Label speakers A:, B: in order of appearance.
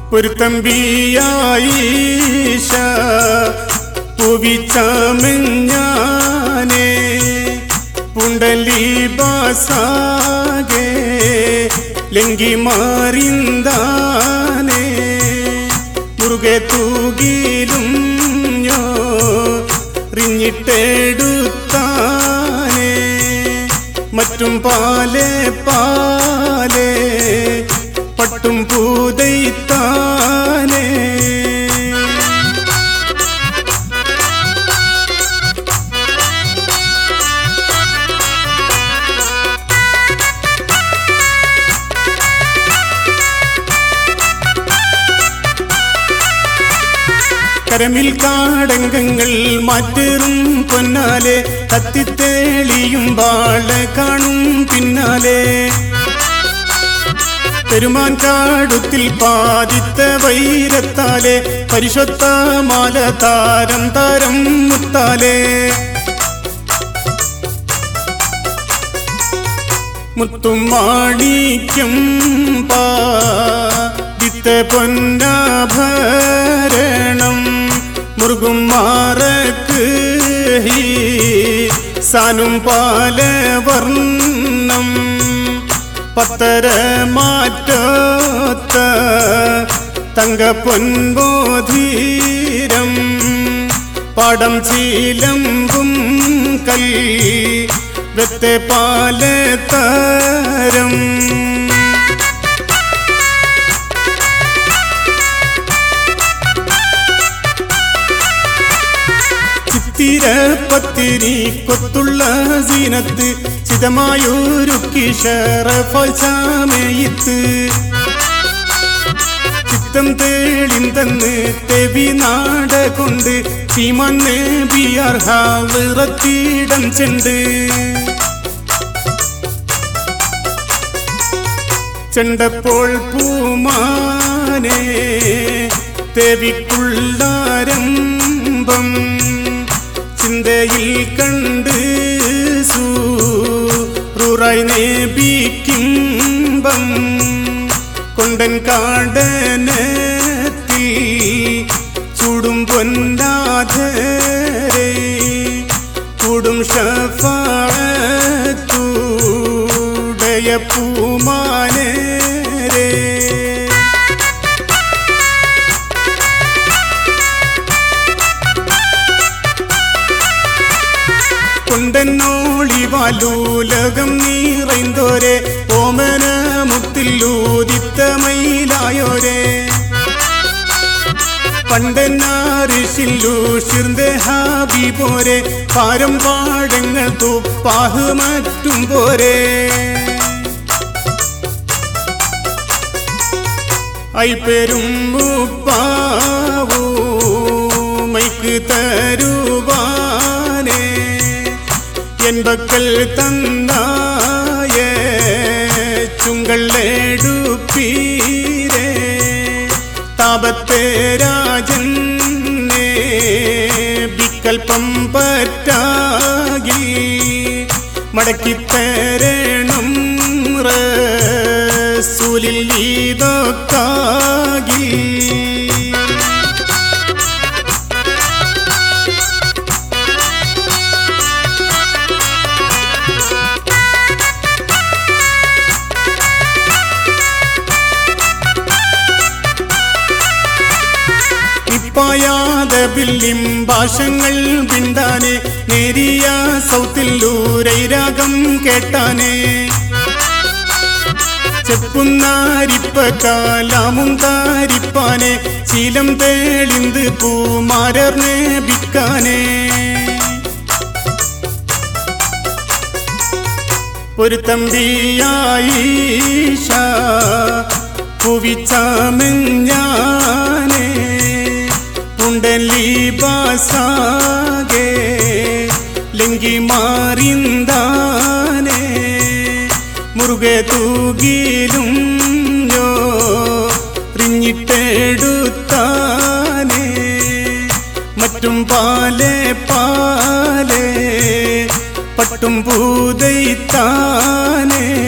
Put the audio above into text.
A: ഒരു തമ്പിയായിഷ പുവിച്ചമെഞ്ഞാനേ പുണ്ടലി ബാസാകെ ലെങ്കി മാറിന്താനേ മുറുകെ തൂകിലും ഞോ റിഞ്ഞിട്ടെടുത്താനേ മറ്റും പാലേ പാലേ പട്ടും പൂതൈത്താനേ കരമിൽ കാടങ്കങ്ങൾ മാറ്റേറും പൊന്നാലെ കത്തിത്തേളിയും വാള കാണും പിന്നാലെ പെരുമാൻ കാടുത്തിൽ പാതിത്ത വൈരത്താലെ പരിശുദ്ധ മാല താരം താരം മുത്താലെ മുത്തും മാണിക്യം പാതിത്ത പൊന്നാഭരണം മുറുകും മാറക്ക് ഹീ സാനും പാലവർണ്ണം പത്തര മാറ്റത്ത തങ്ക പൊൻബോധീരം പാടം ചീലമ്പും കൽ വെത്തെ പാലത്തരം ചിത്തിര പത്തിരി കൊത്തുള്ള സീനത്ത് ചിതമായൊരുക്കി ഷറഫാമയത്ത് ചിത്തം തേളിന്തെന്ന് തെവി നാട കൊണ്ട് ചീമന്ന് ബിയർഹ വിറത്തിടം ചെണ്ട് ചെണ്ടപ്പോൾ പൂമാനെ തെവിക്കുള്ളാരംഭം ചിന്തയിൽ കണ്ട് സൂറായി നേബിക്കിമ്പം കൊണ്ടൻ കാടനത്തിൽ ചൂടും പൊന്നാധരേ കൂടും ഷഫാത്തൂടയ പൂമാനരേ കൊണ്ടന്നോളിവാലൂലകം നീറൈന്തോരെ ഓമന മുത്തില്ലൂതിത്ത മയിലായോരെ പണ്ടെന്നാറിഷില്ലൂഷിർന്റെ ഹാബി പോരെ പാരം പാടങ്ങൾ തുപ്പാഹ് മറ്റും പോരെ ഐ പെരും മൈക്ക് തരുവാനേ என்பக்கள் தந்தாய ചുങ്കളെടുപ്പീരേ താപത്തെ രാജൻ വിക്കൽപ്പം പറ്റാകി മടക്കിത്തരണം റസൂലിൽ ഇതൊക്കാകി ഇപ്പായാത ബില്ലിം ഭാഷങ്ങൾ പിണ്ടാനെ നേരിയ സൗത്തിൽ ഊരൈരാഗം കേട്ടാനേ ചെപ്പുന്നാരിപ്പ കാലാമും താരിപ്പാനെ ശീലം തേളിന്ത് പൂമാരർനെ ബിക്കാനേ ഒരു തമ്പിയായിഷ പുവിച്ചാമെഞ്ഞാനേ പുണ്ടലി ബാസാകെ ലെങ്കി മാറിന്താനേ മുറുകെ തൂകിലും ഞോ റിഞ്ഞിട്ടെടുത്താനേ മറ്റും പാലേ പാലേ പട്ടും പൂതൈത്താനേ